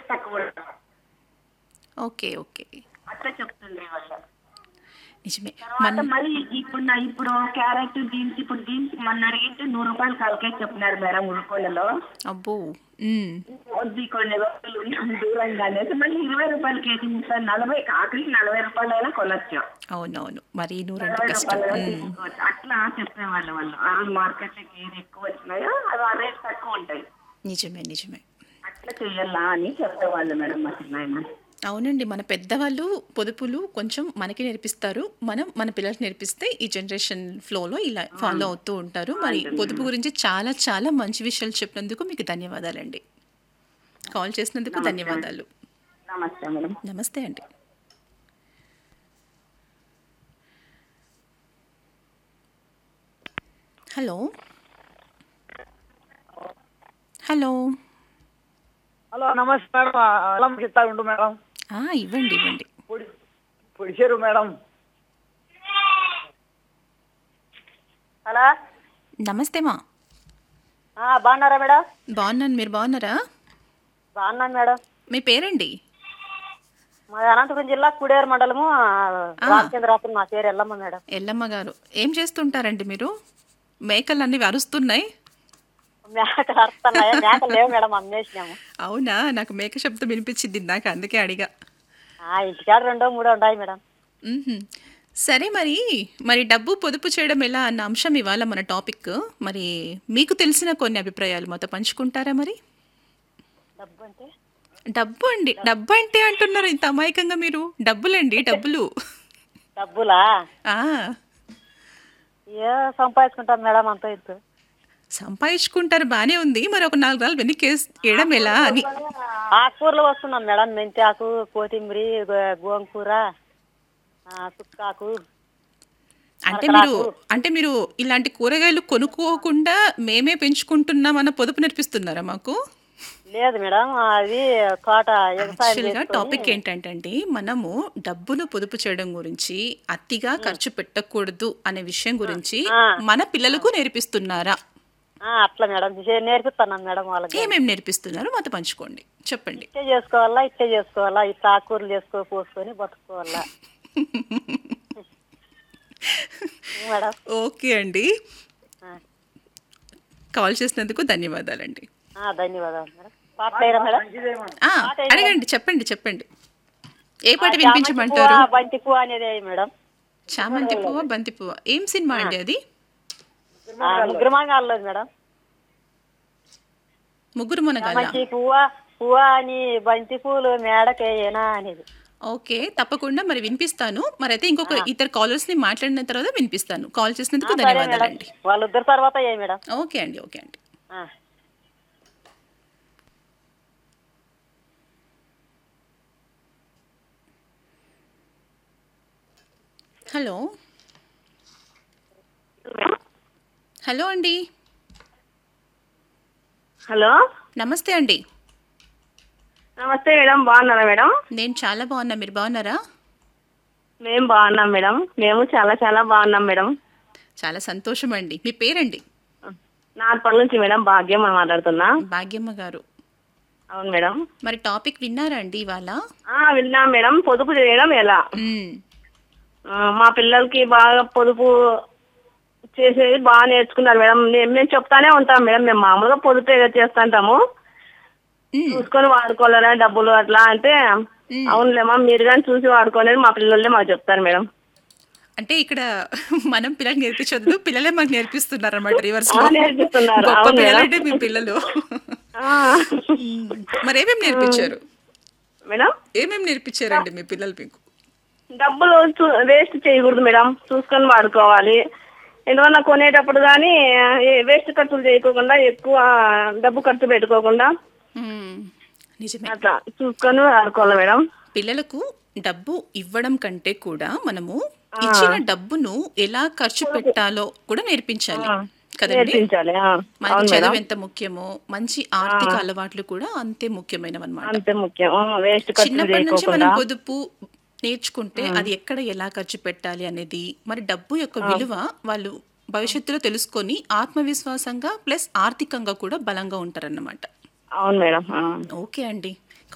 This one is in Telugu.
తక్కువ ఓకే ఓకే అట్లా చెప్తుండే వాళ్ళు నిజమే తర్వాత మన మళ్ళీ ఇప్పుడు నా ఇప్పుడు క్యారెట్ బీన్స్ ఇప్పుడు బీన్స్ మొన్న అడిగితే నూరు రూపాయలు కాలకే చెప్పినారు మేడం ఉరుకోలలో అబ్బో ఉమ్, వద్దు కొన్ని రోజులు ఉన్నాం దూరంగా అనేసి మళ్ళీ ఇరవై రూపాయలు కేజీ ముప్పై నలభై ఆఖరికి నలభై రూపాయలు అయినా కొనొచ్చు అవునవును మరి నూరంటే నలభై కష్టం రూపాయలు ఉమ్, తీసుకోవచ్చు అట్లా చెప్పేవాళ్ళు వాళ్ళు ఆ రోజు మార్కెట్ ఏది ఎక్కువ వచ్చినాయో అది ఆ రేట్ తక్కువ ఉంటాయి నిజమే నిజమే అట్లా చెయ్యాలా అని చెప్పేవాళ్ళు మేడం మా చిన్నాయన అవునండి మన పెద్దవాళ్ళు పొదుపులు కొంచెం మనకి నేర్పిస్తారు మనం మన పిల్లలకు నేర్పిస్తే ఈ జనరేషన్ ఫ్లోలో ఇలా ఫాలో అవుతూ ఉంటారు మరి పొదుపు గురించి చాలా చాలా మంచి విషయాలు చెప్పినందుకు మీకు ధన్యవాదాలండి కాల్ చేసినందుకు ధన్యవాదాలు నమస్తే మేడం నమస్తే అండి హలో హలో హలో నమస్తే మేడం అల్లం ఇస్తా ఉండు మేడం ఆ, ఇవ్వండి ఇవ్వండి పొడి పొడిచారు మేడం హలో నమస్తే మా ఆ, బాగున్నారా మేడం బాగున్నాను మీరు బాగున్నారా బాగున్నాను మేడం మీ పేరండి మా అనంతపురం జిల్లా కుడేరు మండలము రామచంద్రాపురం మా పేరు ఎల్లమ్మ మేడం ఎల్లమ్మ గారు ఏం చేస్తుంటారండి మీరు మేకలు అన్నీ అరుస్తున్నాయి మేకలు అరుస్తున్నాయా మేకలు లేవు మేడం అమ్మేసినాము అవునా నాకు మేక శబ్దం వినిపించింది నాకు అందుకే అడిగా ఆ, ఇంటికాడ రెండో మూడో ఉన్నాయి మేడం మ్మ్హ్మ్. సరే మరి మరి డబ్బు పొదుపు చేయడం ఎలా అన్న అంశం ఇవాళ మన టాపిక్ మరి మీకు తెలిసిన కొన్ని అభిప్రాయాలు మాతో పంచుకుంటారా మరి డబ్బు అంటే డబ్బు అండి డబ్బు అంటే అంటున్నారు ఇంత అమాయకంగా మీరు డబ్బులండి డబ్బులు డబ్బులా ఆ, ఏ సంపాదించుకుంటాం మేడం అంత ఇంత సంపాదించుకుంటారు బానే ఉంది మరి ఒక నాలుగు రాళ్ళు వెనక్కి వేస్- వేయడం ఎలా అని ఆకుకూరలు వస్తున్నాం మేడం మెంతి ఆకు కొత్తిమీర గో- గోంగూర ఆ, సుక్కాకు అంటే మీరు అంటే మీరు ఇలాంటి కూరగాయలు కొనుక్కోకుండా మేమే పెంచుకుంటున్నాం అన్న పొదుపు నేర్పిస్తున్నారా మాకు లేదు మేడం అది తోట వ్యవసాయం యాక్చువల్గా చేసుకొని- టాపిక్ ఏంటంటే మనము డబ్బును పొదుపు చేయడం గురించి అతిగా ఖర్చు పెట్టకూడదు అనే విషయం గురించి మన పిల్లలకు నేర్పిస్తున్నారా ఆ, అట్లా మేడం చే- నేర్పిస్తున్నాం మేడం వాళ్ళకి ఏమేమి నేర్పిస్తున్నారో మాతో పంచుకోండి చెప్పండి ఇట్టే చేసుకోవాలా ఇట్టే చేసుకోవాలా ఇట్లా ఆకుకూరలు చేసుకో పోసుకొని బతుకోవాలా మేడం ఓకే అండి ఆ, కాల్ చేసినందుకు ధన్యవాదాలండి ఆ, ధన్యవాదాలు మేడం పాటలు వేయరా మేడం ఆ, అడగండి చెప్పండి చెప్పండి ఏ పాట వినిపించమంటారు పువ్వా, బంతి పువ్వు అనేది వేయి మేడం చామంతి పువ్వ బంతి పువ్వ ఏం సినిమా అండి అది ఆ, ముగ్గురు మంగాలేదు మేడం ముగ్గురు మునగాల మంచి పువ్వ పువ్వ అని బంతి పూలు మేడకేయనా అనేది ఓకే తప్పకుండా మరి వినిపిస్తాను మరి అయితే ఇంకొక ఇద్దరు కాలర్స్ ని మాట్లాడిన తర్వాత వినిపిస్తాను కాల్ చేసినందుకు సరే మేడం ధన్యవాదాలండి వాళ్ళిద్దరు తర్వాత ఏ మేడం ఓకే అండి ఓకే అండి ఆ. హలో హలో అండి హలో నమస్తే అండి నమస్తే మేడం బాగున్నారా మేడం నేను చాలా బాగున్నా మీరు బాగున్నారా మేము బాగున్నాం మేడం మేము చాలా చాలా బాగున్నాం మేడం చాలా సంతోషం అండి మీ పేరండి నార్పల్ నుంచి మేడం భాగ్యం అని మాట్లాడుతున్నా భాగ్యమ్మ గారు అవును మేడం మరి టాపిక్ విన్నారా అండి ఇవాళ ఆ, విన్నాం మేడం పొదుపు చేయడం ఎలా మ్మ్. ఆ, మా పిల్లలకి బాగా పొదుపు చేసేది బాగా నేర్చుకున్నారు మేడం నే- మేము చెప్తానే ఉంటాం మేడం మేము మామూలుగా పొదుపు ఏదో చేస్తుంటాము మ్మ్. చూసుకొని వాడుకోలేరా డబ్బులు అట్లా అంటే అవునులేమా మీరు కానీ చూసి వాడుకోలేదు మా పిల్లలే మాకు చెప్తారు మేడం అంటే ఇక్కడ మనం పిల్లలకి నేర్పించదు పిల్లలే మాకు నేర్పిస్తున్నారు అనమాట రివర్స్ ఆ, నేర్పిస్తున్నారు. గొప్ప అవును మేడం. పిల్లలంటే మీ పిల్లలు ఆ, మరి ఏమేమి నేర్పించారు మేడం ఏమేమి నేర్పించారండి మీ పిల్లలు మీకు డబ్బులు వేస్ట్ చేయకూడదు మేడం చూసుకొని వాడుకోవాలి ఏదైనా కొనేటప్పుడు కానీ వేస్ట్ ఖర్చులు చేయకోకుండా ఎక్కువ డబ్బు ఖర్చు పెట్టుకోకుండా మ్మ్. నిజమే అట్లా చూసుకొని వాడుకోవాలి మేడం పిల్లలకు డబ్బు ఇవ్వడం కంటే కూడా మనము ఇచ్చిన డబ్బును ఎలా ఖర్చు పెట్టాలో కూడా నేర్పించాలి కదండి నేర్పించాలి ఆ, మనకి అవును మేడం చదువు ఎంత ముఖ్యమో మంచి ఆర్థిక అలవాట్లు కూడా అంతే ముఖ్యమైనవన్నమాట అంతే ముఖ్యం వేస్ట్ ఖర్చు చిన్నప్పటి నుంచి చేయకోకుండా మనం పొదుపు నేర్చుకుంటే అది ఎక్కడ ఎలా ఖర్చు పెట్టాలి అనేది మరి డబ్బు యొక్క విలువ వాళ్ళు భవిష్యత్తులో తెలుసుకొని ఆత్మవిశ్వాసంగా ప్లస్ ఆర్థికంగా కూడా బలంగా ఉంటారన్నమాట అవును మేడం ఆ. ఓకే అండి